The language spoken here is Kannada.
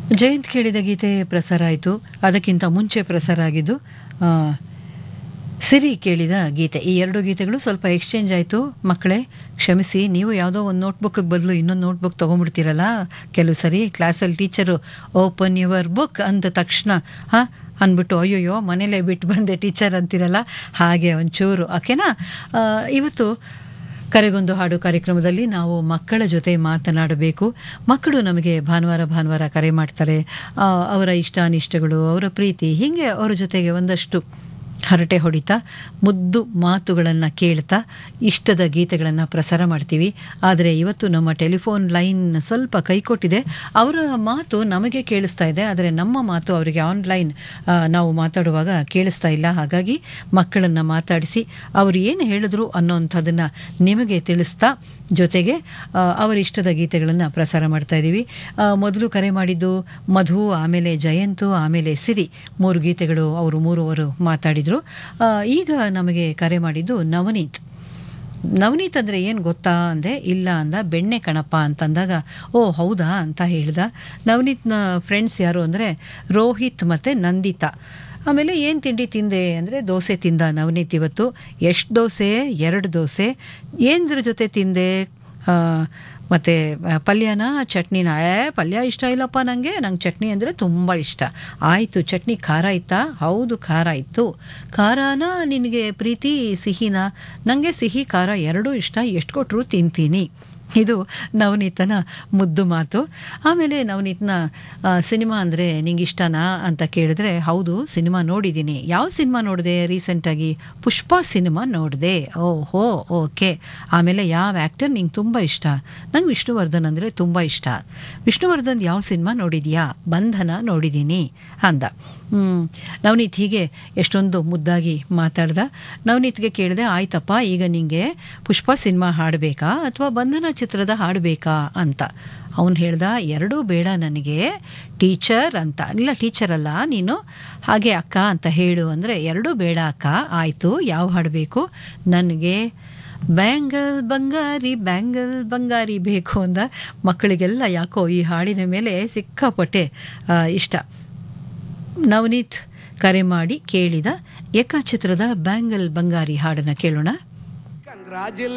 ಜಯಂತ್ ಕೇಳಿದ ಗೀತೆ ಪ್ರಸಾರ ಆಯಿತು ಅದಕ್ಕಿಂತ ಮುಂಚೆ ಪ್ರಸಾರ ಆಗಿದ್ದು ಆ, ಸಿರಿ ಕೇಳಿದ ಗೀತೆ ಈ ಎರಡು ಗೀತೆಗಳು ಸ್ವಲ್ಪ ಎಕ್ಸ್ಚೇಂಜ್ ಆಯಿತು ಮಕ್ಕಳೇ ಕ್ಷಮಿಸಿ ನೀವು ಯಾವುದೋ ಒಂದು ನೋಟ್ಬುಕ್ ಬದಲು ಇನ್ನೊಂದು ನೋಟ್ಬುಕ್ ತೊಗೊಂಡ್ಬಿಡ್ತೀರಲ್ಲ ಕೆಲವು ಸರಿ ಕ್ಲಾಸಲ್ಲಿ ಟೀಚರು ಓಪನ್ ಯುವರ್ ಬುಕ್ ಅಂದ ತಕ್ಷಣ ಹಾಂ ಅಂದ್ಬಿಟ್ಟು ಅಯ್ಯೋಯ್ಯೋ ಮನೇಲೇ ಬಿಟ್ಟು ಬಂದೆ ಟೀಚರ್ ಅಂತೀರಲ್ಲ ಹಾಗೆ ಒಂಚೂರು ಓಕೆನಾ ಆ, ಇವತ್ತು ಕರೆಗೊಂದು ಹಾಡು ಕಾರ್ಯಕ್ರಮದಲ್ಲಿ ನಾವು ಮಕ್ಕಳ ಜೊತೆ ಮಾತನಾಡಬೇಕು ಮಕ್ಕಳು ನಮಗೆ ಭಾನುವಾರ ಭಾನುವಾರ ಕರೆ ಮಾಡ್ತಾರೆ ಆ, ಅವರ ಇಷ್ಟ ಅನಿಷ್ಟಗಳು ಅವರ ಪ್ರೀತಿ ಹೀಗೆ ಅವರ ಜೊತೆಗೆ ಒಂದಷ್ಟು ಹರಟೆ ಹೊಡಿತಾ ಮುದ್ದು ಮಾತುಗಳನ್ನು ಕೇಳ್ತಾ ಇಷ್ಟದ ಗೀತೆಗಳನ್ನು ಪ್ರಸಾರ ಮಾಡ್ತೀವಿ ಆದರೆ ಇವತ್ತು ನಮ್ಮ ಟೆಲಿಫೋನ್ ಲೈನ್ ಸ್ವಲ್ಪ ಕೈಕೊಟ್ಟಿದೆ ಅವರ ಮಾತು ನಮಗೆ ಕೇಳಿಸ್ತಾ ಇದೆ ಆದರೆ ನಮ್ಮ ಮಾತು ಅವರಿಗೆ ಆನ್ಲೈನ್ ಆ, ನಾವು ಮಾತಾಡುವಾಗ ಕೇಳಿಸ್ತಾ ಇಲ್ಲ ಹಾಗಾಗಿ ಮಕ್ಕಳನ್ನು ಮಾತಾಡಿಸಿ ಅವರು ಏನು ಹೇಳಿದ್ರು ಅನ್ನೋಂಥದ್ದನ್ನು ನಿಮಗೆ ತಿಳಿಸ್ತಾ ಜೊತೆಗೆ ಆ, ಅವರ ಇಷ್ಟದ ಗೀತೆಗಳನ್ನು ಪ್ರಸಾರ ಮಾಡ್ತಾ ಇದ್ದೀವಿ ಆ, ಮೊದಲು ಕರೆ ಮಾಡಿದ್ದು ಮಧು ಆಮೇಲೆ ಜಯಂತು ಆಮೇಲೆ ಸಿರಿ ಮೂರು ಗೀತೆಗಳು ಅವರು ಮೂರುವರು ಮಾತಾಡಿದರು ಆ, ಈಗ ನಮಗೆ ಕರೆ ಮಾಡಿದ್ದು ನವನೀತ್ ನವನೀತ್ ಅಂದರೆ ಏನು ಗೊತ್ತಾ ಅಂದೆ ಇಲ್ಲ ಅಂದ ಬೆಣ್ಣೆ ಕಣಪ್ಪ ಅಂತಂದಾಗ ಓ ಹೌದಾ ಅಂತ ಹೇಳ್ದ ನವನೀತ್ನ ಫ್ರೆಂಡ್ಸ್ ಯಾರು ಅಂದರೆ ರೋಹಿತ್ ಮತ್ತು ನಂದಿತಾ ಆಮೇಲೆ ಏನು ತಿಂಡಿ ತಿಂದೆ ಅಂದರೆ ದೋಸೆ ತಿಂದ ನವನೀತ್ ಇವತ್ತು ಎಷ್ಟು ದೋಸೆ ಎರಡು ದೋಸೆ ಏನದ್ರ ಜೊತೆ ತಿಂದೆ ಆ, ಮತ್ತು ಪಲ್ಯನ ಚಟ್ನಿನ ಏ ಪಲ್ಯ ಇಷ್ಟ ಇಲ್ಲಪ್ಪ ನನಗೆ ನಂಗೆ ಚಟ್ನಿ ಅಂದರೆ ತುಂಬ ಇಷ್ಟ ಆಯಿತು ಚಟ್ನಿ ಖಾರ ಇತ್ತಾ ಹೌದು ಖಾರ ಇತ್ತು ಖಾರನ ನಿನಗೆ ಪ್ರೀತಿ ಸಿಹಿನ ನನಗೆ ಸಿಹಿ ಖಾರ ಎರಡೂ ಇಷ್ಟ ಎಷ್ಟು ಕೊಟ್ಟರು ತಿಂತೀನಿ ಇದು ನವನೀತನ ಮುದ್ದು ಮಾತು ಆಮೇಲೆ ನವನೀತನ ಆ, ಸಿನಿಮಾ ಅಂದರೆ ನಿಂಗೆ ಇಷ್ಟನಾ ಅಂತ ಕೇಳಿದ್ರೆ ಹೌದು ಸಿನಿಮಾ ನೋಡಿದ್ದೀನಿ ಯಾವ ಸಿನಿಮಾ ನೋಡಿದೆ ರೀಸೆಂಟಾಗಿ ಪುಷ್ಪ ಸಿನಿಮಾ ನೋಡಿದೆ ಓಹೋ ಓಕೆ ಆಮೇಲೆ ಯಾವ ಆ್ಯಕ್ಟರ್ ನಿಂಗೆ ತುಂಬ ಇಷ್ಟ ನಂಗೆ ವಿಷ್ಣುವರ್ಧನ್ ಅಂದರೆ ತುಂಬ ಇಷ್ಟ ವಿಷ್ಣುವರ್ಧನ್ ಯಾವ ಸಿನಿಮಾ ನೋಡಿದ್ಯಾ ಬಂಧನ ನೋಡಿದ್ದೀನಿ ಅಂದ ಹ್ಮ್. ನವನೀತ್ ಹೀಗೆ ಎಷ್ಟೊಂದು ಮುದ್ದಾಗಿ ಮಾತಾಡ್ದ ನವನೀತ್ಗೆ ಕೇಳಿದೆ ಆಯ್ತಪ್ಪ ಈಗ ನಿಂಗೆ ಪುಷ್ಪ ಸಿನಿಮಾ ಹಾಡಬೇಕಾ ಅಥವಾ ಬಂಧನ ಚಿತ್ರದ ಹಾಡಬೇಕಾ ಅಂತ ಅವನು ಹೇಳ್ದ ಎರಡೂ ಬೇಡ ನನಗೆ ಟೀಚರ್ ಅಂತ ಇಲ್ಲ ಟೀಚರ್ ಅಲ್ಲ ನೀನು ಹಾಗೆ ಅಕ್ಕ ಅಂತ ಹೇಳು ಅಂದರೆ ಎರಡೂ ಬೇಡ ಅಕ್ಕ ಆಯಿತು ಯಾವ ಹಾಡಬೇಕು ನನಗೆ ಬ್ಯಾಂಗಲ್ ಬಂಗಾರಿ ಬ್ಯಾಂಗಲ್ ಬಂಗಾರಿ ಬೇಕು ಅಂದ ಮಕ್ಕಳಿಗೆಲ್ಲ ಯಾಕೋ ಈ ಹಾಡಿನ ಮೇಲೆ ಸಿಕ್ಕಾಪಟ್ಟೆ ಆ, ಇಷ್ಟ ನವನೀತ್ ಕರೆ ಮಾಡಿ ಕೇಳಿದ ಏಕಚಿತ್ರದ ಬ್ಯಾಂಗಲ್ ಬಂಗಾರಿ ಹಾಡನ್ನು ಕೇಳೋಣ Congratulations.